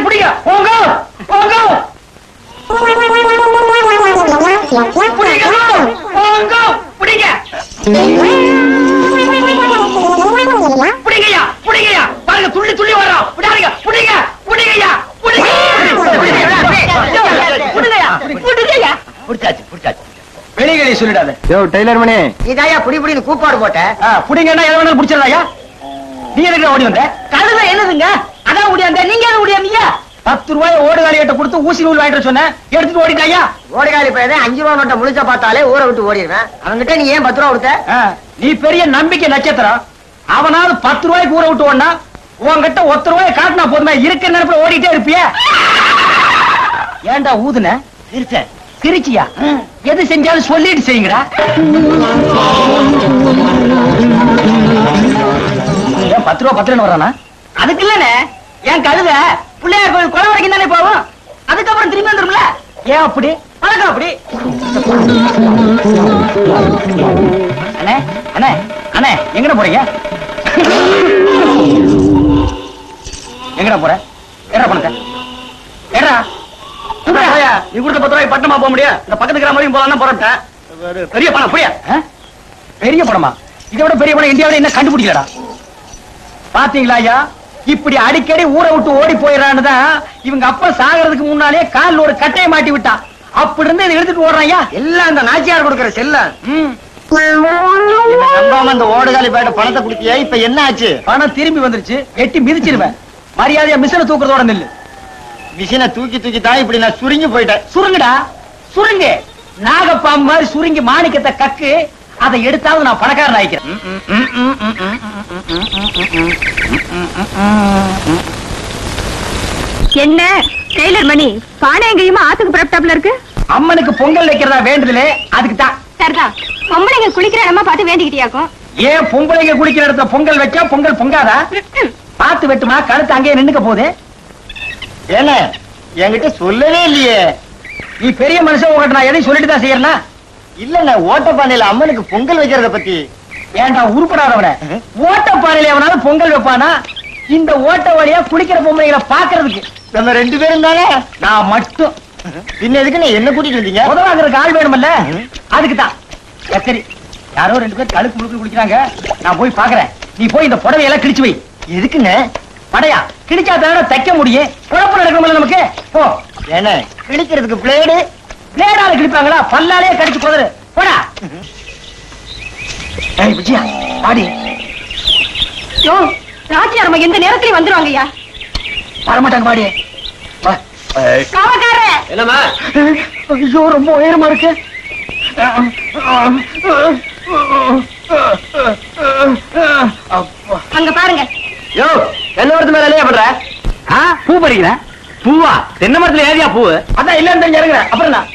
பிடிங்க பிடிங்க போங்க போங்க பிடிங்க போங்க பிடிங்க பிடிங்கய்யா பிடிங்கய்யா பாருங்க துள்ளி துள்ளி வரோம் விடாதீங்க பிடிங்க பிடிங்கய்யா பிடிங்க பிடிங்கய்யா பிடிங்கய்யா பிடிச்சாச்சு பிடிச்சாச்சு வெளிகளை சொல்லிடாத யோ டெய்லர் மணி இதாயா புடி புடின்னு கூப்பாடு போட்ட ஆ, புடிங்கன்னா எதை வேணாலும் பிடிச்சிடலாயா நீ எதுக்கு ஓடி வந்த கழுதை என்னதுங்க அதான் ஓடியாந்த நீங்க எது ஓடியாந்தீங்க பத்து ரூபாய் ஓடுகாலிகிட்ட கொடுத்து ஊசி நூல் வாங்கிட்டு சொன்னேன் எடுத்துட்டு ஓடிட்டாயா ஓடுகாலி பையன் அஞ்சு ரூபா நோட்டை முழிச்ச பார்த்தாலே ஊரை விட்டு ஓடிடுவேன் அவன்கிட்ட நீ ஏன் பத்து ரூபா கொடுத்த ஆ, நீ பெரிய நம்பிக்கை நட்சத்திரம் அவனாவது பத்து ரூபாய்க்கு ஊற விட்டு ஓடினா உன்கிட்ட ஒத்த ரூபாய் காட்டினா போதுமே இருக்கிற நேரத்துல ஓடிட்டே இருப்பிய ஏன்டா ஊதுன சிரிச்ச சிரிச்சியா எது செஞ்சாலும் சொல்லிட்டு செய்யுங்கடா ஏன் பத்து ரூபா பத்து ரூபா வரானா அதுக்கு இல்லனே என் கழுத பிள்ளையார் கோயில் குளம் வரைக்கும் தானே போவோம் அதுக்கப்புறம் திரும்பி வந்துரும்ல ஏன் அப்படி பழக்கம் அப்படி அண்ணே அண்ணே அண்ணே எங்கட போறீங்க எங்கடா போற ஏடா பணத்தை ஏடா நீ கொடுத்த பத்து ரூபாய் பட்டமா போக முடியும் இந்த பக்கத்து கிராமலையும் போலாம் போறேன் பெரிய பணம் புரியா பெரிய பணமா இதை விட பெரிய பணம் இந்தியாவில என்ன கண்டுபிடிக்கலடா பாத்தீங்களா ஐயா இப்படி அடிக்கடி ஊரை விட்டு ஓடி போயிடறான்னு தான் இவங்க அப்பா சாகிறதுக்கு முன்னாலே கால்ல ஒரு கட்டையை மாட்டி விட்டான் அப்படி இருந்து இதை எடுத்துட்டு ஓடுறான் ஐயா எல்லாம் அந்த நாச்சியார் கொடுக்கிற செல்ல ம். நம்பாம அந்த ஓடுகாலி பையிட்ட பணத்தை கொடுத்தியா இப்ப என்ன ஆச்சு பணம் திரும்பி வந்துருச்சு எட்டி மிதிச்சிருவேன் மரியாதையா மிஷினை தூக்குறதோட நில்லு மிஷினை தூக்கி தூக்கி தான் இப்படி நான் சுருங்கி போயிட்டேன் சுருங்குடா சுருங்கு நாகப்பாம்பு மாதிரி சுருங்கி மாணிக்கத்தை கக்கு அதை எடுத்தாவது நான் பணக்காரன் ஆயிக்கிறேன் என்ன டெய்லர் மணி பானை எங்கேயுமா ஆத்துக்கு புறப்பட்டாப்ல இருக்கு அம்மனுக்கு பொங்கல் வைக்கிறதா வேண்டுதலே அதுக்கு தான் சரிதான் பொம்பளைங்க குளிக்கிற இடமா பார்த்து வேண்டிக்கிட்டியாக்கும் ஏன் பொம்பளைங்க குளிக்கிற இடத்துல பொங்கல் வச்சா பொங்கல் பொங்காதா பார்த்து வெட்டுமா கழுத்து அங்கேயே நின்னுக்க போகுது ஏன என்கிட்ட சொல்லவே இல்லையே நீ பெரிய மனுஷன் உங்ககிட்ட நான் எதையும் சொல்லிட்டு தான் செய்யறேன்னா இல்ல ஓட்டப்பானையில அம்மனுக்கு பொங்கல் வைக்கிறத பத்தி ஏன்டா உருப்படாதவன ஓட்டப்பாறையில எவனாவது பொங்கல் வைப்பானா இந்த ஓட்ட வழியா குளிக்கிற பொம்பளைங்களை பாக்குறதுக்கு நம்ம ரெண்டு பேரும் தானே நான் மட்டும் பின்ன எதுக்கு நீ என்ன கூட்டிட்டு வந்தீங்க உதவாங்கிறதுக்கு ஆள் வேணுமல்ல அதுக்கு தான் சரி யாரோ ரெண்டு பேர் கழுக்கு முழுக்கு குளிக்கிறாங்க நான் போய் பாக்குறேன் நீ போய் இந்த புடவையெல்லாம் கிழிச்சு வை எதுக்குன்னு படையா கிழிச்சா தானே தைக்க முடியும் குழப்பம் நடக்கணும்ல நமக்கு போ ஏன கிழிக்கிறதுக்கு பிளேடு பிளேடால கிழிப்பாங்களா பல்லாலே கடிச்சு போதுரு போடா ஏய் விஜயா பாடி யோ ராஜியாரம்மா எந்த நேரத்திலயும் வந்துருவாங்கய்யா வரமாட்டாங்க பாடி வா. காவக்கார என்னமா ஐயோ ரொம்ப உயரமா இருக்கு அப்பா. அங்க பாருங்க யோ தென்னை மரத்து மேல இல்லையா பண்ற ஆ பூ பறிக்கிறேன் பூவா தென்னை மரத்துல ஏதியா பூ அதான் இல்லன்னு தெரிஞ்சு இறங்குறேன் அப்புறம் என்ன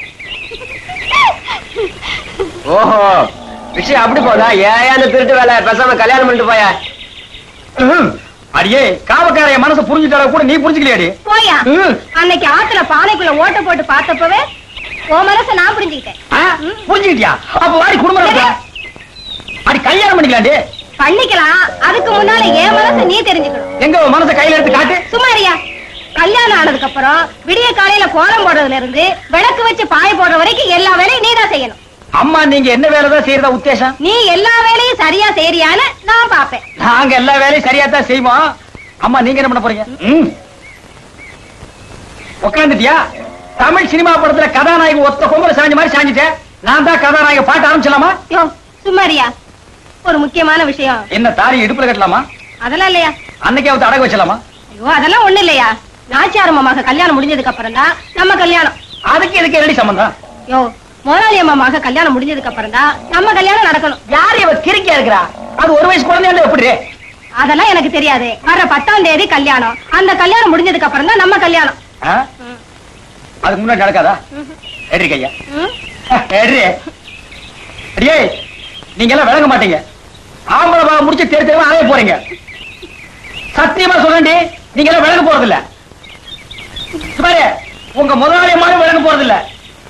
ஓஹோ விஷயம் அப்படி போதா ஏன் அந்த திருட்டு வேலை பேசாம கல்யாணம் பண்ணிட்டு போய அடியே காவக்கார என் மனசை புரிஞ்சுட்டால கூட நீ புரிஞ்சுக்கலையாடி போயா ம். அன்னைக்கு ஆத்துல பானைக்குள்ள ஓட்ட போட்டு பார்த்தப்பவே உன் மனச நான் புரிஞ்சுக்கிட்டேன் ஆ? புரிஞ்சுக்கிட்டியா அப்ப வாடி குடும்பம் நடத்துறா. அடி கல்யாணம் பண்ணிக்கலாண்டி பண்ணிக்கலாம் அதுக்கு முன்னால என் மனச நீ தெரிஞ்சுக்கணும் எங்க உன் மனசை கையில எடுத்து காட்டு சும்மா இருயா கல்யாணம் ஆனதுக்கு அப்புறம் விடிய காலையில கோலம் போடுறதுல இருந்து விளக்கு வச்சு பாய போடுற வரைக்கும் எல்லா வேலையும் நீ தான் செய்யணும் அம்மா நீங்க என்ன வேலைதான் செய்யறதா உத்தேசம் நீ எல்லா வேலையும் சரியா செய்யறியான்னு நான் பாப்பேன் நாங்க எல்லா வேலையும் சரியா தான் செய்வோம் அம்மா நீங்க என்ன பண்ண போறீங்க ம். உட்காந்துட்டியா தமிழ் சினிமா படத்துல கதாநாயகி ஒத்த கொம்பல சாஞ்ச மாதிரி சாஞ்சிட்டேன் நான் தான் கதாநாயக பாட்டு ஆரம்பிச்சலாமா யோ சும்மா இருயா ஒரு முக்கியமான விஷயம் என்ன தாரி இடுப்புல கட்டலாமா அதெல்லாம் இல்லையா அன்னைக்கே வந்து அடகு வச்சலாமா ஐயோ அதெல்லாம் ஒண்ணு இல்லையா நாச்சியார் மாமாக கல்யாணம் முடிஞ்சதுக்கு அப்புறம் தான் நம்ம கல்யாணம் அதுக்கு இதுக்கு என்னடி சம்பந்தம் யோ முதலாளி அம்மாமாக கல்யாணம் முடிஞ்சதுக்கு அப்புறம் தான் நம்ம கல்யாணம் நடக்கணும் யார் இவ கிறுக்கியா இருக்கிறா அது ஒரு வயசு குழந்தையால எப்படி அதெல்லாம் எனக்கு தெரியாது வர பத்தாம் தேதி கல்யாணம் அந்த கல்யாணம் முடிஞ்சதுக்கு அப்புறம் தான் நம்ம கல்யாணம் ஆ? அதுக்கு முன்னாடி நடக்காதா எட்ரி கையா ம்? எட்ரி அடியே நீங்க எல்லாம் விளங்க மாட்டீங்க ஆம்பளை பாவம் முடிச்சு தெரு தெருவா அலைய போறீங்க சத்தியமா சொல்லண்டி நீங்க எல்லாம் விளங்க போறது இல்ல பாரு உங்க முதலாளி மாதிரி விளங்க போறது இல்ல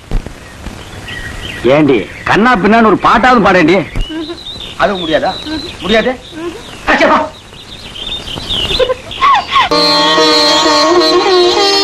ஏண்டி கண்ணா பின்னான்னு ஒரு பாட்டாவது பாடேண்டி அது முடியாதா முடியாது அச்சப்பா Thank you.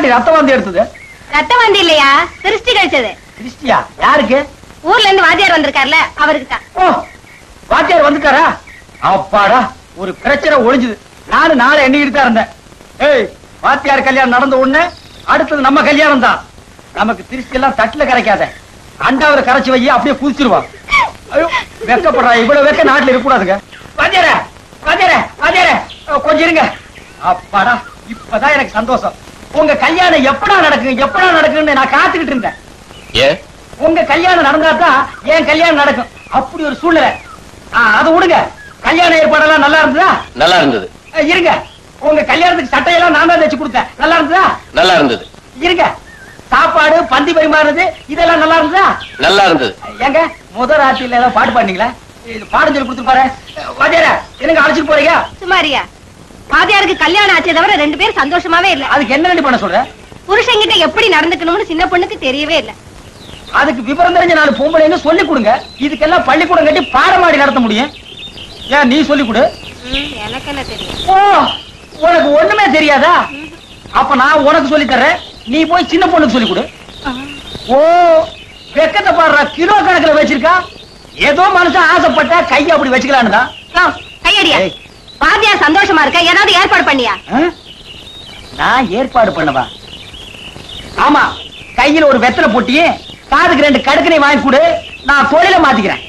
ஏன்டி ரத்த வாந்தி எடுத்தது ரத்த வாந்தி இல்லையா திருஷ்டி கழிச்சது கிறிஸ்டியா யாருக்கு ஊர்ல இருந்து வாத்தியார் வந்திருக்காருல அவருக்கு தான் ஓ வாத்தியார் வந்துட்டாரா அப்பாடா ஒரு பிரச்சனை ஒழிஞ்சுது நானும் நாளை எண்ணிக்கிட்டு தான் இருந்தேன் ஏய் வாத்தியார் கல்யாணம் நடந்த உடனே அடுத்தது நம்ம கல்யாணம் தான் நமக்கு திருஷ்டி எல்லாம் தட்டுல கரைக்காத அண்டாவில கரைச்சு வை அப்படியே குதிச்சிருவான் ஐயோ வெக்கப்படுறா இவ்வளவு வெக்க நாட்டுல இருக்க கூடாதுங்க வாத்தியார வாத்தியார வாத்தியார அஹ், கொஞ்சம் இருங்க அப்பாடா இப்பதான் எனக்கு சந்தோஷம் உங்க கல்யாணம் எப்படா நடக்கும் எப்படா நடக்குன்னு நான் காத்துக்கிட்டு இருந்தேன் ஏ உங்க கல்யாணம் நடந்தா தான் என் கல்யாணம் நடக்கும் அப்படி ஒரு சூழ்நிலை ஆ, அதை விடுங்க கல்யாண ஏற்பாடெல்லாம் நல்லா இருந்ததா நல்லா இருந்தது அஹ், இருங்க உங்க கல்யாணத்துக்கு சட்டையெல்லாம் நான் தான் தைச்சு கொடுத்தேன் நல்லா இருந்ததா நல்லா இருந்தது இருங்க சாப்பாடு பந்தி பரிமாறுறது இதெல்லாம் நல்லா இருந்ததா நல்லா இருந்தது ஏங்க முத ராத்திரில ஏதாவது பாட்டு பாடுனீங்களா இது பாடம் சொல்லி கொடுத்து பாரு வாத்தியார என்னங்க அழைச்சிட்டு போறீங்க சுமாரியா வாத்தியாருக்கு கல்யாணம் ஆச்சே தவிர ரெண்டு பேரும் சந்தோஷமாவே இல்ல அதுக்கு என்ன ரெடி பண்ண சொல்ற புருஷன்கிட்ட எப்படி நடந்துக்கணும்னு சின்ன பொண்ணுக்கு தெரியவே இல்ல அதுக்கு விவரம் தெரிஞ்ச நாலு பொம்பளைன்னு சொல்லி கொடுங்க இதுக்கெல்லாம் பள்ளிக்கூடம் கட்டி பாடமாடி நடத்த முடியும் ஏன் நீ சொல்லி கொடு எனக்கு என்ன தெரியும் ஓ உனக்கு ஒண்ணுமே தெரியாதா அப்ப நான் உனக்கு சொல்லி தர்றேன் நீ போய் சின்ன பொண்ணுக்கு சொல்லி கொடு ஓ வெக்கத்தை பாடுற கிலோ கணக்குல வச்சிருக்கா ஏதோ மனுஷன் ஆசைப்பட்ட கைய அப்படி வச்சுக்கலான்னு தான் கையடியா ஏய். வாத்தியார் சந்தோஷமா இருக்க ஏதாவது ஏற்பாடு பண்ணியா நான் ஏற்பாடு பண்ணவா ஆமா கையில ஒரு வெத்தலை போட்டி காதுக்கு ரெண்டு கடுக்கனை வாங்கி கொடு நான் தொழில மாத்திக்கிறேன்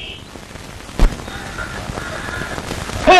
ஹே.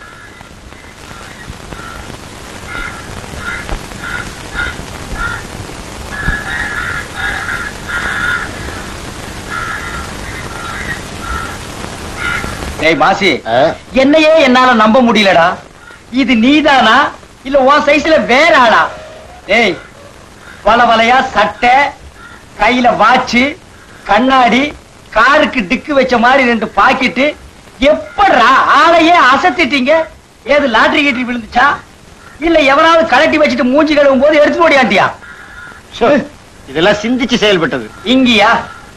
டேய் மாசி என்னையே என்னால நம்ப முடியலடா இது நீதானா இல்ல உன் சைஸ்ல வேற ஆளா டேய் வல வலையா சட்டை கையில வாட்ச் கண்ணாடி காருக்கு டிக்கு வச்ச மாதிரி ரெண்டு பாக்கெட்டு எப்படா ஆளையே அசத்திட்டீங்க ஏது லாட்டரி கட்டி விழுந்துச்சா இல்ல எவனாவது கலட்டி வச்சுட்டு மூஞ்சி கழுவும் போது எடுத்து ஓடியாண்டியா இதெல்லாம் சிந்திச்சு செயல்பட்டது இங்கயா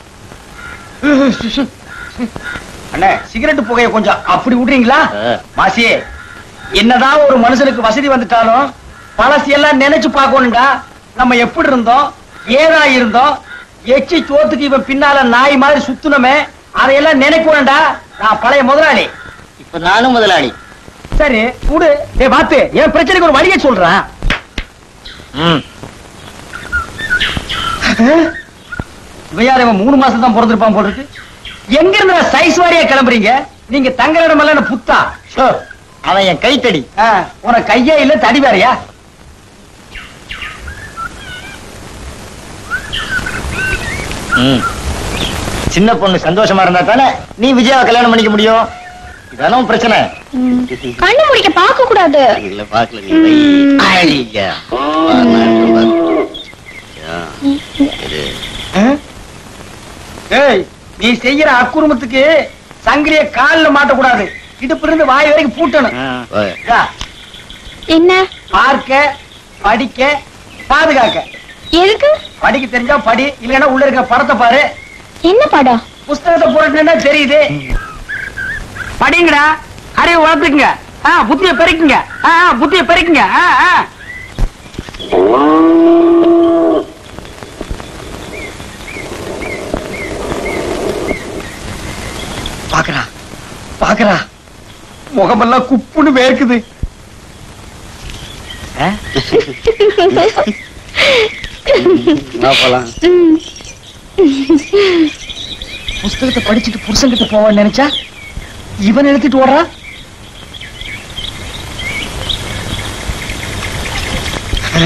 அண்ணே சிகரெட் புகைய கொஞ்சம் அப்படி விடுறீங்களா ஆ. மாசி என்னதான் ஒரு மனுஷனுக்கு வசதி வந்துட்டாலும் பழசையெல்லாம் நினைச்சு பார்க்கணும்டா நம்ம எப்படி இருந்தோம் ஏதா இருந்தோம் எச்சி சோத்துக்கு இவன் பின்னால நாய் மாதிரி சுத்துனமே அதையெல்லாம் நினைக்கணும்டா நான் பழைய முதலாளி இப்ப நானும் முதலாளி சரி விடு டேய் பாத்து என் பிரச்சனைக்கு ஒரு வழியை சொல்றேன் இவையார் இவன் மூணு மாசம் தான் பிறந்திருப்பான் போல இருக்கு எங்க இருந்து சைஸ் வாரியா கிளம்புறீங்க நீங்க தங்குற இடம் எல்லாம் என்ன புத்தா ஷோ, அவன் என் கைத்தடி ஆ, உனக்கு கையே இல்ல தடி வேறையா ம். சின்ன பொண்ணு சந்தோஷமா இருந்தா தானே நீ விஜயாவை கல்யாணம் பண்ணிக்க முடியும் இதான உன் பிரச்சனை கண்ணு முடிக்க பார்க்க கூடாது இல்ல பாக்கல நீ வை. ஐயா. வா, நான் சொல்றேன். யா. இது. ஏய் நீ செய்யற அக்குருமத்துக்கு சங்கிலிய கால்ல மாட்டக்கூடாது இடுப்புல இருந்து வாய் வரைக்கும் பூட்டணும் ஆ, வா. இதா, என்ன பார்க்க படிக்க பாதுகாக்க எதுக்கு படிக்க தெரிஞ்சா படி இல்லைன்னா உள்ள இருக்க படத்தை பாரு என்ன படம் புஸ்தகத்தை போட்டுன்னா தெரியுது படிங்கடா அறிவு வளர்த்துக்குங்க ஆ புத்திய பெருக்குங்க ஆ ஆ, புத்திய பெருக்குங்க ஆ ஆ பாக்குறா பாக்குறா முகமெல்லாம் குப்புன்னு வேர்க்குது ஆ? வா, போலாம். புஸ்தகத்தை படிச்சுட்டு புருஷன்கிட்ட போவான்னு நினைச்சா இவன் எடுத்துட்டு ஓடுறா ஆ?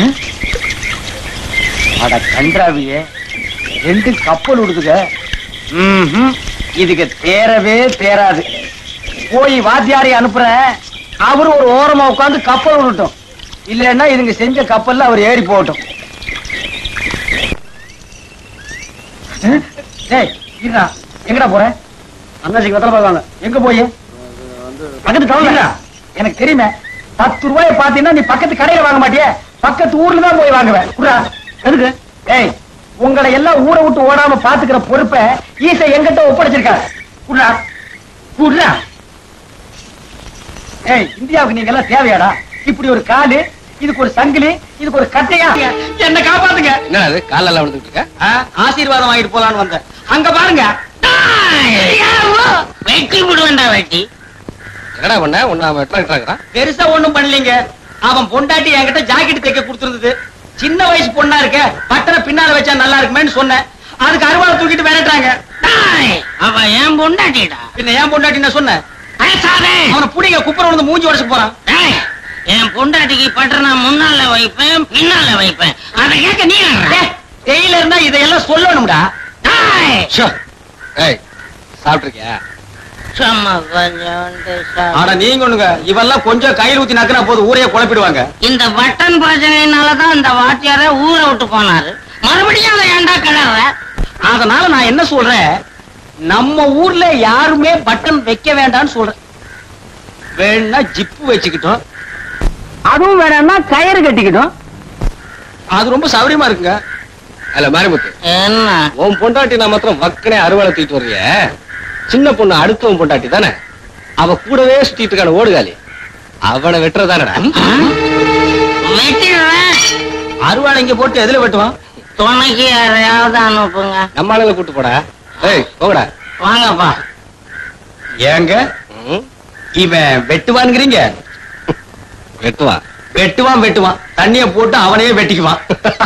அட கன்றாவியே ரெண்டு கப்பல் விடுதுங்க ம்ஹும். இதுக்கு தேரவே தேராது போய் வாத்தியாரை அனுப்புறேன் அவரு ஒரு ஓரமா உட்கார்ந்து கப்பல் விடட்டும் இல்லைன்னா இதுங்க செஞ்ச கப்பல்ல அவர் ஏறி போகட்டும் ஆ? டேய் இருடா எங்கடா போற அண்ணாச்சிக்கு வெத்தலை பார்க்காங்க எங்க போய் பக்கத்து டவுன்ல எனக்கு தெரியுமே பத்து ரூபாய பாத்தீங்கன்னா நீ பக்கத்து கடையில வாங்க மாட்டியே பக்கத்து ஊர்ல தான் போய் வாங்குவேன் குடுறா எதுக்கு ஏய் உங்களை எல்லாம் ஊரை விட்டு ஓடாம பாத்துக்கிற பொறுப்பை ஈசை எங்கிட்ட ஒப்படைச்சிருக்காரு குடுறா குடுறா ஏய் இந்தியாவுக்கு நீங்க எல்லாம் தேவையாடா இப்படி ஒரு காலு இதுக்கு ஒரு சங்கிலி இதுக்கு ஒரு கட்டையா என்ன காப்பாத்துங்க என்ன அது காலெல்லாம் விழுந்துட்டு இருக்க ஆ, ஆசீர்வாதம் வாங்கிட்டு போலான்னு வந்தேன் அங்க பாருங்க வெட்டி விடுவேண்டா வெட்டி என்னடா பண்ண உன்ன அவன் எட்ரா இருக்கிறான் பெருசா ஒண்ணும் பண்ணலீங்க அவன் பொண்டாட்டி என்கிட்ட ஜாக்கெட் தைக்க கொடுத்திருந்தது சின்ன வயசு பொண்ணா இருக்க பட்டனை பின்னால வச்சா நல்லா இருக்குமேன்னு சொன்னேன் அதுக்கு அருவாளை தூக்கிட்டு விரட்டுறாங்க அவ ஏன் பொண்டாட்டிடா பின்ன ஏன் பொண்டாட்டி நான் சொன்னேன் பேசாதே அவனை புடிங்க குப்பரை வந்து மூஞ்சி உடச்சு போறான் டேய், என் பொண்டாட்டிக்கு பட்ட நான் முன்னால வைப்பேன் பின்னால வைப்பேன் அதை கேட்க நீ யார்றா? டெய்ல இருந்தா இதையெல்லாம் சொல்லணும்டா டேய், ஷோ ஏய் சாப்பிட்டிருக்கியா சும்மா கொஞ்சோண்டு சாப்பிடு. ஆனா நீங்க ஒண்ணுங்க இவெல்லாம் கொஞ்சம் கையில் ஊத்தி நக்கினா போது ஊரையே குழப்பிடுவாங்க இந்த பட்டன் பிரச்சனையினாலதான் இந்த வாத்தியார ஊரை விட்டு போனாரு மறுபடியும் அதை ஏன்டா கிளற அதனால நான் என்ன சொல்றேன் நம்ம ஊர்ல யாருமே பட்டன் வைக்க வேண்டாம்னு சொல்றேன் வேணா ஜிப்பு வச்சுக்கிட்டோம் அதுவும் வேணாம்னா கயிறு கட்டிக்கிட்டோம் அது ரொம்ப சௌரியமா இருக்குங்க அல்ல மாரிமுத்து என்ன உன் பொண்டாட்டி நான் மாத்திரம் வக்கனே அறுவாளை தூக்கிட்டு வர்றிய சின்ன பொண்ணு அடுத்தவன் பொண்டாட்டி தானே அவ கூடவே சுத்திட்டு இருக்கான ஓடுகாலி அவனை வெட்டுறதானடா வெட்டிடுறேன் அருவாளை இங்க போட்டு எதுல வெட்டுவான் துணைக்கு யாரையாவது அனுப்புங்க நம்ம ஆளுங்க கூட்டு போடா ஏய் போகடா வாங்கப்பா ஏங்க ம், இவன் வெட்டுவான்ங்கிறீங்க வெட்டுவா வெட்டுவான் வெட்டுவான் தண்ணிய போட்டு அவனையே வெட்டிக்குவான்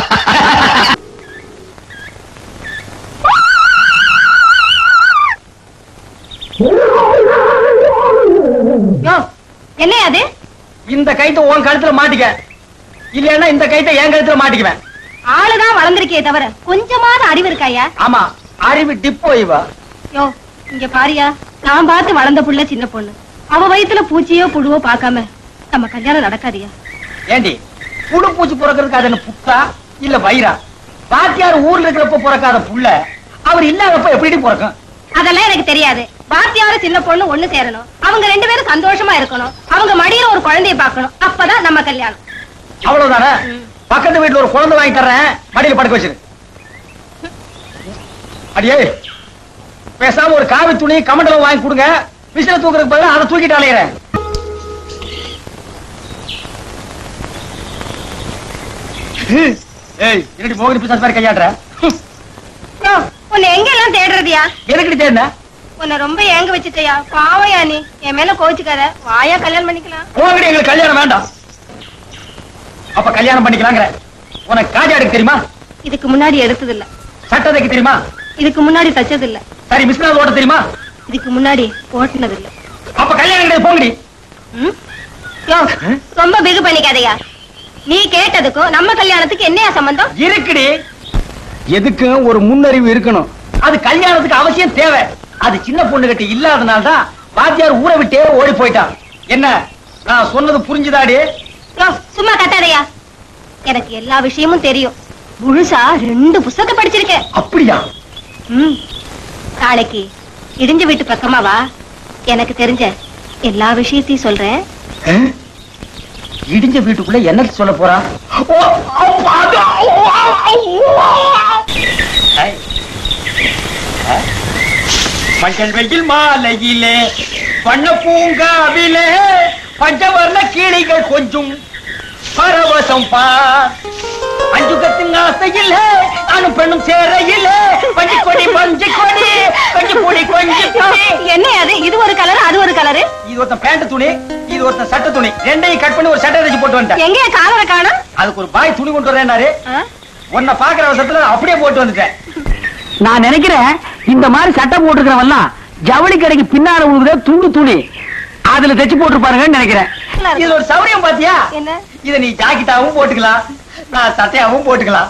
யோ என்ன அது இந்த கைத்தை உன் கழுத்துல மாட்டிக்க இல்லைன்னா இந்த கைத்தை என் கழுத்துல மாட்டிக்குவேன் ஆளுதான் வளர்ந்திருக்கே தவிர கொஞ்சமாவது அறிவு இருக்காயா ஆமா அறிவு டிப்போ இவ யோ இங்க பாரியா நான் பார்த்து வளர்ந்த புள்ள சின்ன பொண்ணு அவ வயித்துல பூச்சியோ புழுவோ பார்க்காம நம்ம கல்யாணம் நடக்காதியா ஏண்டி புழு பூச்சி பிறக்கிறதுக்கு அது என்ன புக்கா இல்ல வயிறா பாத்தியார் ஊர்ல இருக்கிறப்ப பிறக்காத புள்ள அவர் இல்லாதப்ப எப்படி பிறக்கும் அதெல்லாம் எனக்கு தெரியாது பாத்தியார சின்ன பொண்ணு ஒண்ணு சேரணும் அவங்க ரெண்டு பேரும் சந்தோஷமா இருக்கணும் அவங்க மடியில ஒரு குழந்தைய பார்க்கணும் அப்பதான் நம்ம கல்யாணம் அவ்வளவுதானே பக்கத்து வீட்டுல ஒரு குழந்தை வாங்கி தர்றேன் மடியில படுக்க வச்சிரு அடியே பேசாம ஒரு காவி துணி கமண்டலம் வாங்கி கொடுங்க விசில தூக்குறதுக்கு பதிலா அதை தூக்கிட்டு அலையிறேன் ஏய் என்னடி மோகினி பிசாசு மாதிரி கையாடுற ஹம், யோ உன்னை எங்க எல்லாம் தேடுறதியா எதுக்குடி தேடின உன்னை ரொம்ப ஏங்க வச்சுட்டயா பாவையா நீ என் மேல கோச்சுக்காத வாயா கல்யாணம் பண்ணிக்கலாம் போங்கடி எங்களுக்கு கல்யாணம் வேண்டாம் அப்ப கல்யாணம் பண்ணிக்கலாங்கிற உனக்கு காஜா எடுக்க தெரியுமா இதுக்கு முன்னாடி எடுத்தது இல்ல சட்டை தைக்க தெரியுமா இதுக்கு முன்னாடி தச்சது இல்ல சரி மிஸ்னால ஓட்ட தெரியுமா இதுக்கு முன்னாடி ஓட்டுனது இல்ல அப்ப கல்யாணம் கிடையாது போங்கடி ம்? யோ ரொம்ப பிகு பண்ணிக்காதயா நீ கேட்டதுக்கும் நம்ம கல்யாணத்துக்கு என்னையா சம்பந்தம் இருக்குடி எதுக்கும் ஒரு முன்னறிவு இருக்கணும் அது கல்யாணத்துக்கு அவசியம் தேவை அது சின்ன பொண்ணுகிட்ட இல்லாதனால தான் வாத்தியார் ஊரை விட்டே ஓடி போயிட்டான் என்ன நான் சொன்னது புரிஞ்சுதாடி யோ சும்மா கத்தாதயா எனக்கு எல்லா விஷயமும் தெரியும் முழுசா ரெண்டு புஸ்தகம் படிச்சிருக்கேன் அப்படியா ம் நாளைக்கு இடிஞ்ச வீட்டு பக்கமா வா எனக்கு தெரிஞ்ச எல்லா விஷயத்தையும் சொல்றேன் ஆ? இடிஞ்ச வீட்டுக்குள்ள என்ன சொல்ல போறா ஓ, அப்பா, அது, ஓ, ஓ, ஐ. ஆ? மஞ்சள் வெயில் மாலையிலே வண்ண பூங்காவிலே பஞ்சவர்ண கிளிகள் கொஞ்சம் பரவசம் பார் அஞ்சு கத்தின் ஆசையில் நானும் பெண்ணும் சேரையில் பஞ்சு கொடி பஞ்சு கொடி பஞ்சு கொடி கொஞ்சு கொடி என்ன அது இது ஒரு கலர் அது ஒரு கலரு இது ஒருத்தன் பேண்ட் துணி இது ஒருத்தன் சட்டை துணி ரெண்டையும் கட் பண்ணி ஒரு சட்டை தச்சு போட்டு வந்துட்டேன் எங்க காலரை காணும் அதுக்கு ஒரு பாய் துணி கொண்டு வரேன்னாரு உன்னை பாக்குற அவசரத்துல அப்படியே போட்டு வந்துட்டேன் நான் நினைக்கிறேன் இந்த மாதிரி சட்டை போட்டுக்கிறவெல்லாம் ஜவுளி கடைக்கு பின்னால உழுவுற துண்டு துணி அதுல தைச்சு போட்டுருப்பாருங்கன்னு நினைக்கிறேன் இது ஒரு சௌரியம் பாத்தியா என்ன இத நீ ஜாக்கெட்டாவும் போட்டுக்கலாம் நான் சட்டையாவும் போட்டுக்கலாம்